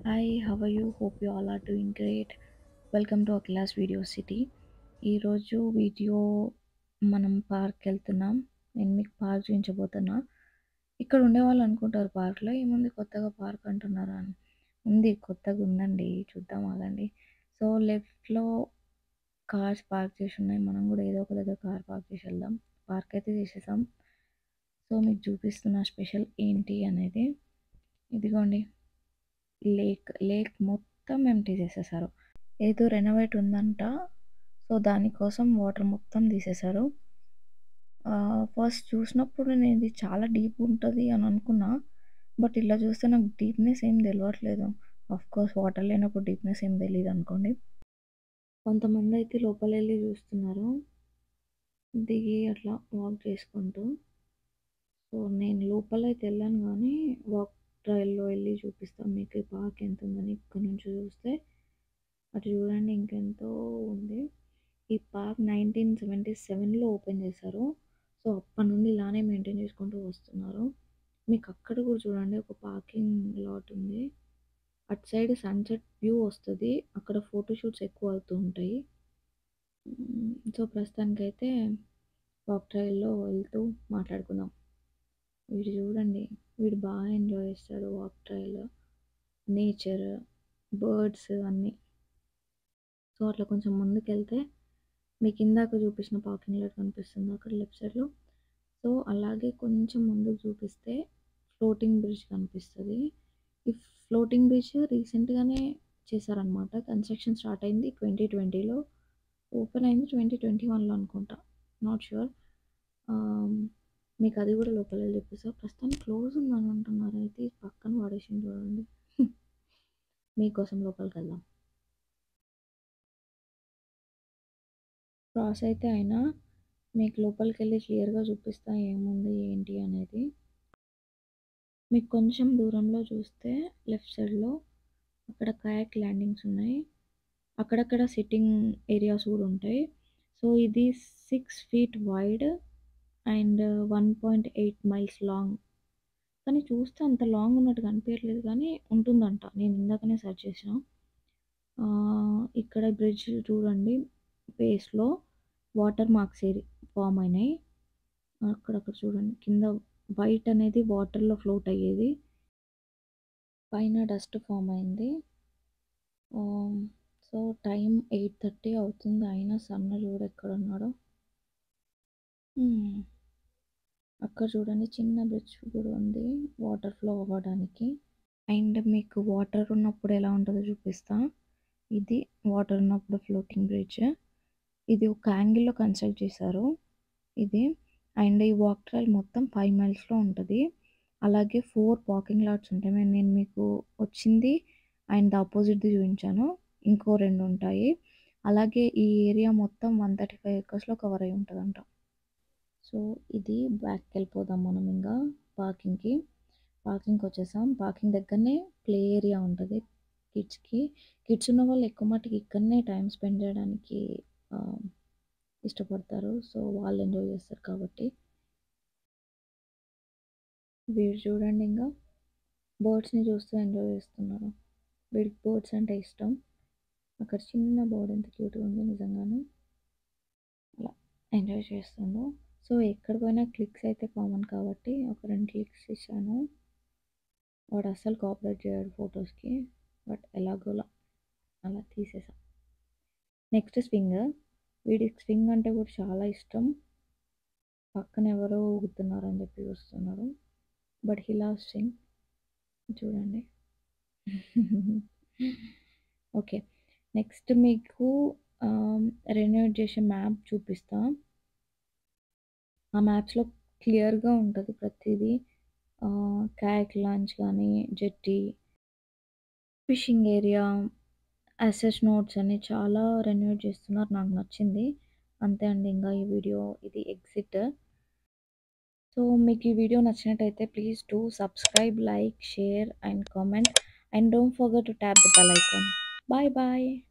hi how are you hope you all are doing great welcome to Akhila's video city ఈరోజు video మనం park వెళ్తున్నాం నేను మీకు park చూపించబోతున్నా ఇక్కడ ఉండేవాళ్ళు అనుకుంటారు పార్క్లో ఏముంది కొత్తగా పార్క్ అంటున్నారా అని ఉంది కొత్తగా ఉందండి చూద్దాం ఆగండి సో లెఫ్ట్లో కార్స్ పార్క్ చేసి ఉన్నాయి మనం కూడా ఏదో ఒక దగ్గర కార్ పార్క్ చేసి వెళ్దాం పార్క్ అయితే చేసేసాం సో మీకు చూపిస్తున్న స్పెషల్ ఏంటి అనేది ఇదిగోండి లేక్ లేక్ మొత్తం ఎంటీ చేసేసారు ఏదో రెనోవేట్ ఉందంట సో దానికోసం వాటర్ మొత్తం తీసేశారు ఫస్ట్ చూసినప్పుడు నేను ఇది చాలా డీప్ ఉంటుంది అని అనుకున్నా బట్ ఇలా చూస్తే నాకు డీప్నెస్ ఏం తెలియట్లేదు ఆఫ్ కోర్స్ వాటర్ లేనప్పుడు డీప్నెస్ ఏం తెలియదు అనుకోండి కొంతమంది అయితే లోపల వెళ్ళి చూస్తున్నారు దిగి అట్లా వాక్ చేసుకుంటూ సో నేను లోపల అయితే వెళ్ళాను కానీ వాక్ ట్రైల్లో వెళ్ళి చూపిస్తాం మీకు ఈ పార్క్ ఎంత ఉందని ఇక్కడ నుంచి చూస్తే అటు చూడండి ఇంకెంతో ఉంది ఈ పార్క్ నైన్టీన్ సెవెంటీ సెవెన్లో ఓపెన్ చేశారు సో అప్పటి నుండి ఇలానే మెయింటైన్ చేసుకుంటూ వస్తున్నారు మీకు అక్కడ కూడా చూడండి ఒక పార్కింగ్ లాట్ ఉంది అటు సైడ్ సన్సెట్ వ్యూ వస్తుంది అక్కడ ఫోటోషూట్స్ ఎక్కువ అవుతూ ఉంటాయి సో ప్రస్తుతానికైతే వాక్ ట్రైల్లో వెళ్తూ మాట్లాడుకుందాం వీడు చూడండి వీడు బాగా ఎంజాయ్ చేస్తాడు వాక్ ట్రైల్ నేచర్ బర్డ్స్ అన్నీ సో అట్లా కొంచెం ముందుకు వెళ్తే మీకు ఇందాక చూపించిన పార్కింగ్ లాట్ కనిపిస్తుంది అక్కడ లెఫ్ట్ సైడ్లో సో అలాగే కొంచెం ముందుకు చూపిస్తే ఫ్లోటింగ్ బ్రిడ్జ్ కనిపిస్తుంది ఈ ఫ్లోటింగ్ బ్రిడ్జ్ రీసెంట్గానే చేశారనమాట కన్స్ట్రక్షన్ స్టార్ట్ అయింది ట్వంటీ ట్వంటీలో ఓపెన్ అయింది ట్వంటీ ట్వంటీ వన్లో అనుకుంటా నాట్ షూర్ మీకు అది కూడా లోపల వెళ్ళి చూపిస్తా ప్రస్తుతం క్లోజ్ ఉందని అంటున్నారు అయితే పక్కన పడేసింది చూడండి మీకోసం లోపలికి వెళ్దాం క్రాస్ అయితే అయినా మీకు లోపలికి వెళ్ళి క్లియర్గా చూపిస్తా ఏముంది ఏంటి అనేది మీకు కొంచెం దూరంలో చూస్తే లెఫ్ట్ సైడ్లో అక్కడ కయాక్ ల్యాండింగ్స్ ఉన్నాయి అక్కడక్కడ సిట్టింగ్ ఏరియాస్ కూడా ఉంటాయి సో ఇది six feet wide and one point eight miles long కానీ చూస్తే అంత లాంగ్ ఉన్నట్టు కనిపించట్లేదు కానీ ఉంటుందంట నేను ఇందాకనే సెర్చ్ చేసిన ఇక్కడ బ్రిడ్జ్ చూడండి బేస్లో వాటర్ మార్క్స్ ఏరి ఫామ్ అయినాయి అక్కడక్కడ చూడండి కింద వైట్ అనేది వాటర్లో ఫ్లోట్ అయ్యేది పైన డస్ట్ ఫామ్ అయింది సో టైం ఎయిట్ థర్టీ అవుతుంది అయినా సన్న చూడు ఎక్కడ ఉన్నాడో అక్కడ చూడండి చిన్న బ్రిడ్జ్ కూడా ఉంది వాటర్ ఫ్లో అవ్వడానికి అండ్ మీకు వాటర్ ఉన్నప్పుడు ఎలా ఉంటుందో చూపిస్తా ఇది వాటర్ ఉన్నప్పుడు ఫ్లోటింగ్ బ్రిడ్జ్ ఇది ఒక యాంగిల్లో కన్స్ట్రక్ట్ చేశారు ఇది అండ్ ఈ వాక్ ట్రైల్ మొత్తం ఫైవ్ మైల్స్లో ఉంటుంది అలాగే ఫోర్ పార్కింగ్ లాట్స్ ఉంటాయి నేను మీకు వచ్చింది అండ్ ఆపోజిట్ది చూపించాను ఇంకో రెండు ఉంటాయి అలాగే ఈ ఏరియా మొత్తం వన్ థర్టీ ఫైవ్ ఎకర్స్లో కవర్ అయి ఉంటుందంట సో ఇది బ్యాక్కి వెళ్ళిపోదాం మనం ఇంకా పార్కింగ్కి పార్కింగ్కి వచ్చేసాం పార్కింగ్ దగ్గరనే ప్లే ఏరియా ఉంటుంది కిడ్స్కి కిడ్స్ ఉన్న వాళ్ళు ఎక్కువ మట్టుకు ఇక్కడనే టైం స్పెండ్ చేయడానికి ఇష్టపడతారు సో వాళ్ళు ఎంజాయ్ చేస్తారు కాబట్టి వీడు చూడండి ఇంకా బర్డ్స్ని చూస్తూ ఎంజాయ్ చేస్తున్నారు వీడికి బర్డ్స్ అంటే ఇష్టం అక్కడ చిన్న బర్డ్ ఎంత క్యూట్గా ఉంది నిజంగానే అలా ఎంజాయ్ చేస్తుండు సో ఎక్కడ పోయినా క్లిక్స్ అయితే కామన్ కాబట్టి ఒక రెండు క్లిక్స్ ఇచ్చాను వాడు అస్సలు కోఆపరేట్ చేయడు ఫొటోస్కి బట్ ఎలాగోలా అలా తీసేసాం నెక్స్ట్ స్వింగ్ వీడికి స్వింగ్ అంటే కూడా చాలా ఇష్టం పక్కన ఎవరో ఊగుతున్నారు అని చెప్పి చూస్తున్నారు బట్ హిలా స్వింగ్ చూడండి ఓకే నెక్స్ట్ మీకు రెన్యూట్ చేసే మ్యాప్ చూపిస్తా ఆ మ్యాప్స్లో క్లియర్గా ఉంటుంది ప్రతిదీ క్యాక్ లాంచ్ కానీ jetty fishing area access notes అని చాలా రెన్యూట్ చేస్తున్నారు నాకు నచ్చింది అంతే అండి ఇంకా ఈ వీడియో ఇది ఎగ్జిట్ సో మీకు ఈ వీడియో నచ్చినట్టయితే please do subscribe like share and comment and don't forget to tap the bell icon bye bye